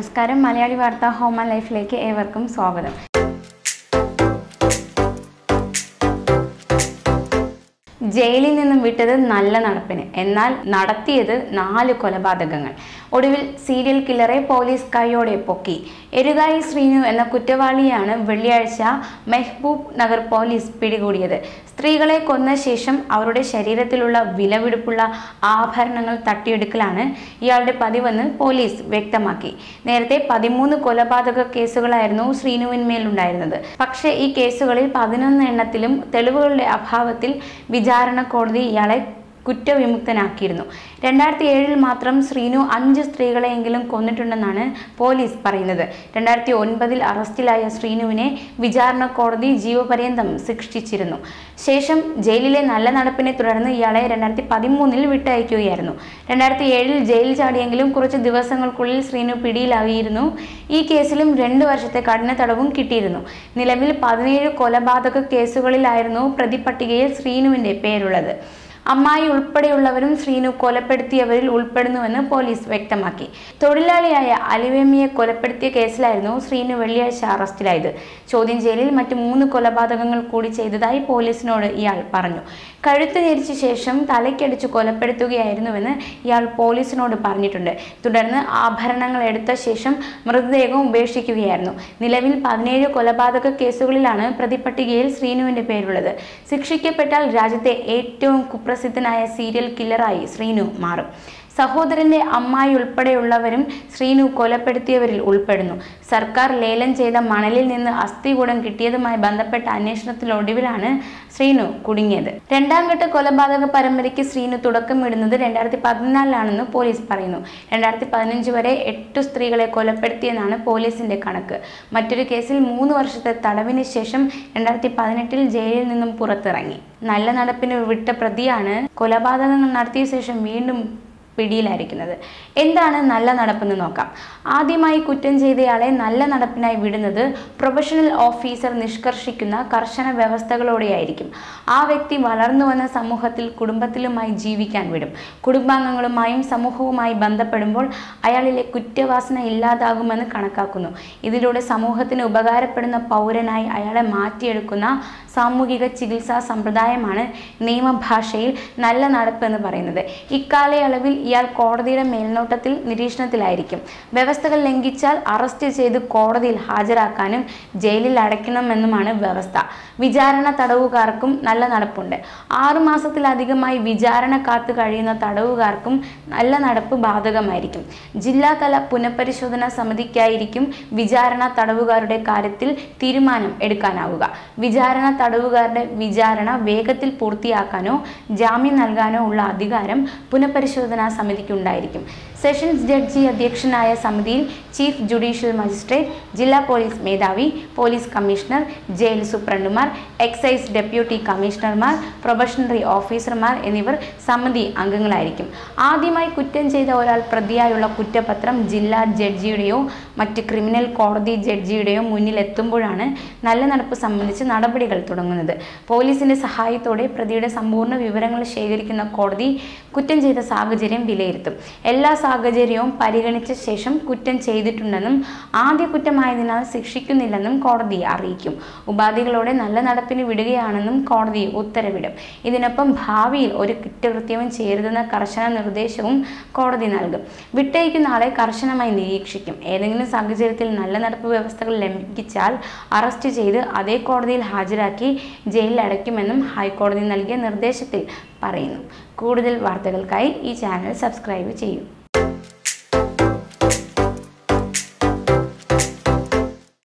നമസ്കാരം മലയാളി വാർത്ത home and ലൈഫിലേക്ക് ഏവർക്കും സ്വാഗതം ജയിലിൽ നിന്നും വിട്ടത് നല്ല നടപ്പിന് എന്നാൽ നടത്തിയത് നാല് കൊലപാതകങ്ങൾ ഒടുവിൽ സീരിയൽ കില്ലറെ പോലീസ് കൈയോടെ പൊക്കി എരുകായി ശ്രീനു എന്ന കുറ്റവാളിയാണ് വെള്ളിയാഴ്ച മെഹ്ബൂബ് നഗർ പോലീസ് പിടികൂടിയത് സ്ത്രീകളെ കൊന്ന ശേഷം അവരുടെ ശരീരത്തിലുള്ള വിലപിടിപ്പുള്ള ആഭരണങ്ങൾ തട്ടിയെടുക്കലാണ് ഇയാളുടെ പതിവെന്ന് പോലീസ് വ്യക്തമാക്കി നേരത്തെ പതിമൂന്ന് കൊലപാതക കേസുകളായിരുന്നു ശ്രീനുവിന്മേലുണ്ടായിരുന്നത് പക്ഷേ ഈ കേസുകളിൽ പതിനൊന്ന് എണ്ണത്തിലും തെളിവുകളുടെ അഭാവത്തിൽ വിചാരണ കോടതി ഇയാളെ കുറ്റവിമുക്തനാക്കിയിരുന്നു രണ്ടായിരത്തി ഏഴിൽ മാത്രം ശ്രീനു അഞ്ച് സ്ത്രീകളെയെങ്കിലും കൊന്നിട്ടുണ്ടെന്നാണ് പോലീസ് പറയുന്നത് രണ്ടായിരത്തി ഒൻപതിൽ അറസ്റ്റിലായ ശ്രീനുവിനെ വിചാരണ കോടതി ജീവപര്യന്തം ശിക്ഷിച്ചിരുന്നു ശേഷം ജയിലിലെ നല്ല നടപ്പിനെ തുടർന്ന് ഇയാളെ രണ്ടായിരത്തി പതിമൂന്നിൽ വിട്ടയക്കുകയായിരുന്നു രണ്ടായിരത്തി ഏഴിൽ ജയിൽ ചാടിയെങ്കിലും കുറച്ച് ദിവസങ്ങൾക്കുള്ളിൽ ശ്രീനു പിടിയിലാകിയിരുന്നു ഈ കേസിലും രണ്ട് വർഷത്തെ കഠിന തടവും കിട്ടിയിരുന്നു നിലവിൽ പതിനേഴ് കൊലപാതക കേസുകളിലായിരുന്നു പ്രതിപട്ടികയിൽ ശ്രീനുവിന്റെ പേരുള്ളത് അമ്മായി ഉൾപ്പെടെയുള്ളവരും ശ്രീനു കൊലപ്പെടുത്തിയവരിൽ ഉൾപ്പെടുന്നുവെന്ന് പോലീസ് വ്യക്തമാക്കി തൊഴിലാളിയായ അലിവേമിയെ കൊലപ്പെടുത്തിയ കേസിലായിരുന്നു ശ്രീനു വെള്ളിയാഴ്ച അറസ്റ്റിലായത് ചോദ്യം ചെയ്യലിൽ മറ്റ് മൂന്ന് കൊലപാതകങ്ങൾ കൂടി ചെയ്തതായി പോലീസിനോട് ഇയാൾ പറഞ്ഞു കഴുത്ത് ഞെരിച്ച ശേഷം തലയ്ക്കടിച്ച് കൊലപ്പെടുത്തുകയായിരുന്നുവെന്ന് ഇയാൾ പോലീസിനോട് പറഞ്ഞിട്ടുണ്ട് തുടർന്ന് ആഭരണങ്ങൾ എടുത്ത ശേഷം മൃതദേഹം ഉപേക്ഷിക്കുകയായിരുന്നു നിലവിൽ പതിനേഴ് കൊലപാതക കേസുകളിലാണ് പ്രതിപട്ടികയിൽ ശ്രീനുവിന്റെ പേരുള്ളത് ശിക്ഷിക്കപ്പെട്ടാൽ രാജ്യത്തെ ഏറ്റവും കുപ്രസിദ്ധനായ സീരിയൽ കില്ലറായി ശ്രീനു മാറും സഹോദരന്റെ അമ്മായി ഉൾപ്പെടെയുള്ളവരും ശ്രീനു കൊലപ്പെടുത്തിയവരിൽ ഉൾപ്പെടുന്നു സർക്കാർ ലേലം ചെയ്ത മണലിൽ നിന്ന് അസ്ഥികൂടം കിട്ടിയതുമായി ബന്ധപ്പെട്ട അന്വേഷണത്തിലൊടുവിലാണ് ശ്രീനു കുടുങ്ങിയത് രണ്ടാം ഘട്ട കൊലപാതക പരമ്പരയ്ക്ക് ശ്രീനു തുടക്കമിടുന്നത് രണ്ടായിരത്തി പതിനാലിലാണെന്ന് പോലീസ് പറയുന്നു രണ്ടായിരത്തി പതിനഞ്ച് വരെ എട്ടു സ്ത്രീകളെ കൊലപ്പെടുത്തിയെന്നാണ് പോലീസിന്റെ കണക്ക് മറ്റൊരു കേസിൽ മൂന്ന് വർഷത്തെ തടവിന് ശേഷം രണ്ടായിരത്തി പതിനെട്ടിൽ ജയിലിൽ നിന്നും പുറത്തിറങ്ങി നല്ല നടപ്പിന് വിട്ട പ്രതിയാണ് കൊലപാതകങ്ങൾ നടത്തിയ ശേഷം വീണ്ടും പിടിയിലായിരിക്കുന്നത് എന്താണ് നല്ല നടപ്പെന്ന് നോക്കാം ആദ്യമായി കുറ്റം ചെയ്തയാളെ നല്ല നടപ്പിനായി വിടുന്നത് പ്രൊഫഷണൽ ഓഫീസർ നിഷ്കർഷിക്കുന്ന കർശന വ്യവസ്ഥകളോടെയായിരിക്കും ആ വ്യക്തി വളർന്നു വന്ന സമൂഹത്തിൽ കുടുംബത്തിലുമായി ജീവിക്കാൻ വിടും കുടുംബാംഗങ്ങളുമായും സമൂഹവുമായി ബന്ധപ്പെടുമ്പോൾ അയാളിലെ കുറ്റവാസന ഇല്ലാതാകുമെന്ന് കണക്കാക്കുന്നു ഇതിലൂടെ സമൂഹത്തിന് ഉപകാരപ്പെടുന്ന പൗരനായി അയാളെ മാറ്റിയെടുക്കുന്ന സാമൂഹിക ചികിത്സാ സമ്പ്രദായമാണ് നിയമഭാഷയിൽ നല്ല നടപ്പ് എന്ന് പറയുന്നത് ഇക്കാലയളവിൽ ഇയാൾ കോടതിയുടെ മേൽനോട്ടത്തിൽ നിരീക്ഷണത്തിലായിരിക്കും വ്യവസ്ഥകൾ ലംഘിച്ചാൽ അറസ്റ്റ് ചെയ്ത് കോടതിയിൽ ഹാജരാക്കാനും ജയിലിൽ അടയ്ക്കണമെന്നുമാണ് വ്യവസ്ഥ വിചാരണ തടവുകാർക്കും നല്ല നടപ്പുണ്ട് ആറുമാസത്തിലധികമായി വിചാരണ കാത്തു കഴിയുന്ന തടവുകാർക്കും നല്ല നടപ്പ് ബാധകമായിരിക്കും ജില്ലാതല പുനഃപരിശോധനാ സമിതിക്കായിരിക്കും വിചാരണ തടവുകാരുടെ കാര്യത്തിൽ തീരുമാനം എടുക്കാനാവുക വിചാരണ തടവുകാരുടെ വിചാരണ വേഗത്തിൽ പൂർത്തിയാക്കാനോ ജാമ്യം നൽകാനോ ഉള്ള അധികാരം പുനഃപരിശോധനാ സമിതിക്കുണ്ടായിരിക്കും സെഷൻസ് ജഡ്ജി അധ്യക്ഷനായ സമിതിയിൽ ചീഫ് ജുഡീഷ്യൽ മജിസ്ട്രേറ്റ് ജില്ലാ പോലീസ് മേധാവി പോലീസ് കമ്മീഷണർ ജയിൽ സൂപ്രണ്ടുമാർ എക്സൈസ് ഡെപ്യൂട്ടി കമ്മീഷണർമാർ പ്രൊബഷണറി ഓഫീസർമാർ എന്നിവർ സമിതി അംഗങ്ങളായിരിക്കും ആദ്യമായി കുറ്റം ചെയ്ത ഒരാൾ പ്രതിയായുള്ള കുറ്റപത്രം ജില്ലാ ജഡ്ജിയുടെയോ മറ്റ് ക്രിമിനൽ കോടതി ജഡ്ജിയുടെയോ മുന്നിലെത്തുമ്പോഴാണ് നല്ല നടപ്പ് സംബന്ധിച്ച് നടപടികൾ തുടങ്ങുന്നത് പോലീസിന്റെ സഹായത്തോടെ പ്രതിയുടെ സമ്പൂർണ്ണ വിവരങ്ങൾ ശേഖരിക്കുന്ന കോടതി കുറ്റം ചെയ്ത സാഹചര്യം വിലയിരുത്തും എല്ലാ സാഹചര്യവും പരിഗണിച്ച ശേഷം കുറ്റം ചെയ്തിട്ടുണ്ടെന്നും ആദ്യ കുറ്റമായതിനാൽ ശിക്ഷിക്കുന്നില്ലെന്നും കോടതി അറിയിക്കും ഉപാധികളോടെ നല്ല നടപ്പിന് വിടുകയാണെന്നും കോടതി ഉത്തരവിടും ഇതിനൊപ്പം ഭാവിയിൽ ഒരു കുറ്റകൃത്യവും ചെയ്യരുതെന്ന കർശന നിർദ്ദേശവും കോടതി നൽകും വിട്ടയക്കുന്ന ആളെ കർശനമായി നിരീക്ഷിക്കും ഏതെങ്കിലും സാഹചര്യത്തിൽ നല്ല നടപ്പ് വ്യവസ്ഥകൾ ലംഘിച്ചാൽ അറസ്റ്റ് ചെയ്ത് അതേ കോടതിയിൽ ഹാജരാക്കി ജയിലിൽ അടയ്ക്കുമെന്നും ഹൈക്കോടതി നൽകിയ നിർദ്ദേശത്തിൽ പറയുന്നു കൂടുതൽ വാർത്തകൾക്കായി ഈ ചാനൽ സബ്സ്ക്രൈബ് ചെയ്യൂ